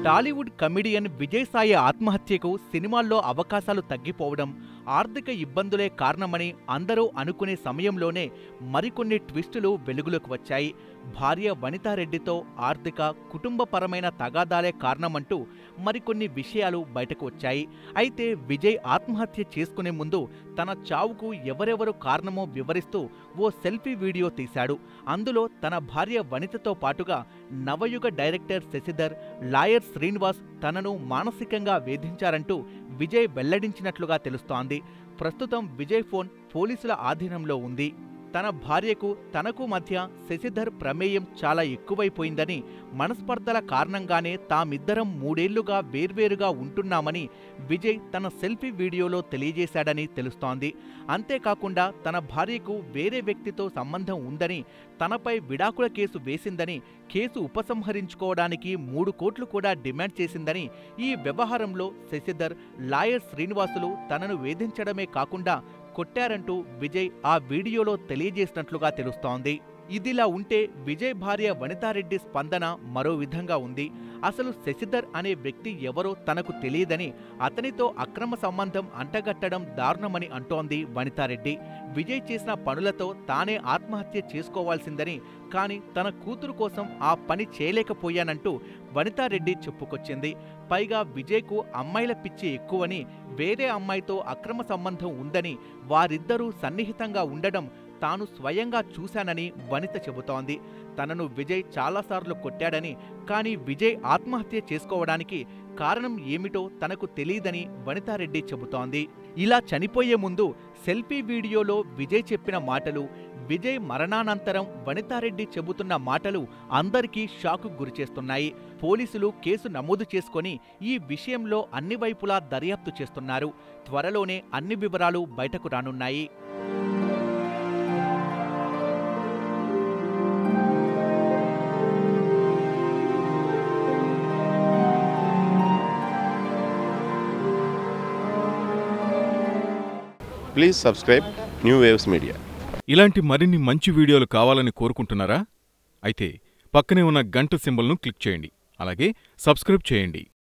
Tollywood comedian Vijayasai ఆత్మహత్యకు సినిమాల్లో అవకాశాలు తగ్గిపోవడం ఆర్థిక ఇబ్బందులే కారణమని అందరూ అనుకునే సమయంలోనే మరికొన్ని ట్విస్టులు వెలుగులోకి వచ్చాయి భార్య వనితారెడ్డితో ఆర్థిక కుటుంబపరమైన తగాదాలే కారణమంటూ మరికొన్ని విషయాలు బయటకు వచ్చాయి అయితే విజయ్ ఆత్మహత్య చేసుకునే ముందు తన చావుకు ఎవరెవరు కారణమో వివరిస్తూ ఓ సెల్ఫీ వీడియో తీశాడు అందులో తన భార్య వనితతో పాటుగా నవయుగ డైరెక్టర్ శశిధర్ లాయర్ శ్రీనివాస్ తనను మానసికంగా వేధించారంటూ విజయ్ వెల్లడించినట్లుగా తెలుస్తోంది ప్రస్తుతం విజయ్ ఫోన్ పోలీసుల ఆధీనంలో ఉంది తన భార్యకు తనకు మధ్య శశిధర్ ప్రమేయం చాలా ఎక్కువైపోయిందని మనస్పర్ధల కారణంగానే తామిద్దరం మూడేళ్లుగా వేర్వేరుగా ఉంటున్నామని విజయ్ తన సెల్ఫీ వీడియోలో తెలియజేశాడని తెలుస్తోంది అంతేకాకుండా తన భార్యకు వేరే వ్యక్తితో సంబంధం ఉందని తనపై విడాకుల కేసు వేసిందని కేసు ఉపసంహరించుకోవడానికి మూడు కోట్లు కూడా డిమాండ్ చేసిందని ఈ వ్యవహారంలో శశిధర్ లాయర్ శ్రీనివాసులు తనను వేధించడమే కాకుండా కొట్టారంటూ విజయ్ ఆ వీడియోలో తెలియజేసినట్లుగా తెలుస్తోంది ఇదిలా ఉంటే విజయ్ భార్య వనితారెడ్డి స్పందన మరో విధంగా ఉంది అసలు శశిధర్ అనే వ్యక్తి ఎవరో తనకు తెలియదని అతనితో అక్రమ సంబంధం అంటగట్టడం దారుణమని అంటోంది వనితారెడ్డి విజయ్ చేసిన పనులతో తానే ఆత్మహత్య చేసుకోవాల్సిందని కానీ తన కూతురు కోసం ఆ పని చేయలేకపోయానంటూ వనితారెడ్డి చెప్పుకొచ్చింది పైగా విజయ్కు అమ్మాయిల పిచ్చి ఎక్కువని వేరే అమ్మాయితో అక్రమ సంబంధం ఉందని వారిద్దరూ సన్నిహితంగా ఉండడం తాను స్వయంగా చూశానని వనిత చెబుతోంది తనను విజయ్ చాలాసార్లు కొట్టాడని కానీ విజయ్ ఆత్మహత్య చేసుకోవడానికి కారణం ఏమిటో తనకు తెలియదని వనితారెడ్డి చెబుతోంది ఇలా చనిపోయే ముందు సెల్ఫీ వీడియోలో విజయ్ చెప్పిన మాటలు విజయ్ మరణానంతరం వనితారెడ్డి చెబుతున్న మాటలు అందరికీ షాకు గురిచేస్తున్నాయి పోలీసులు కేసు నమోదు చేసుకొని ఈ విషయంలో అన్ని వైపులా దర్యాప్తు చేస్తున్నారు త్వరలోనే అన్ని వివరాలు బయటకు రానున్నాయి please subscribe new waves media ఇలాంటి మరిన్ని మంచి వీడియోలు కావాలని కోరుకుంటున్నారా అయితే పక్కనే ఉన్న గంట సింబల్ను క్లిక్ చేయండి అలాగే సబ్స్క్రైబ్ చేయండి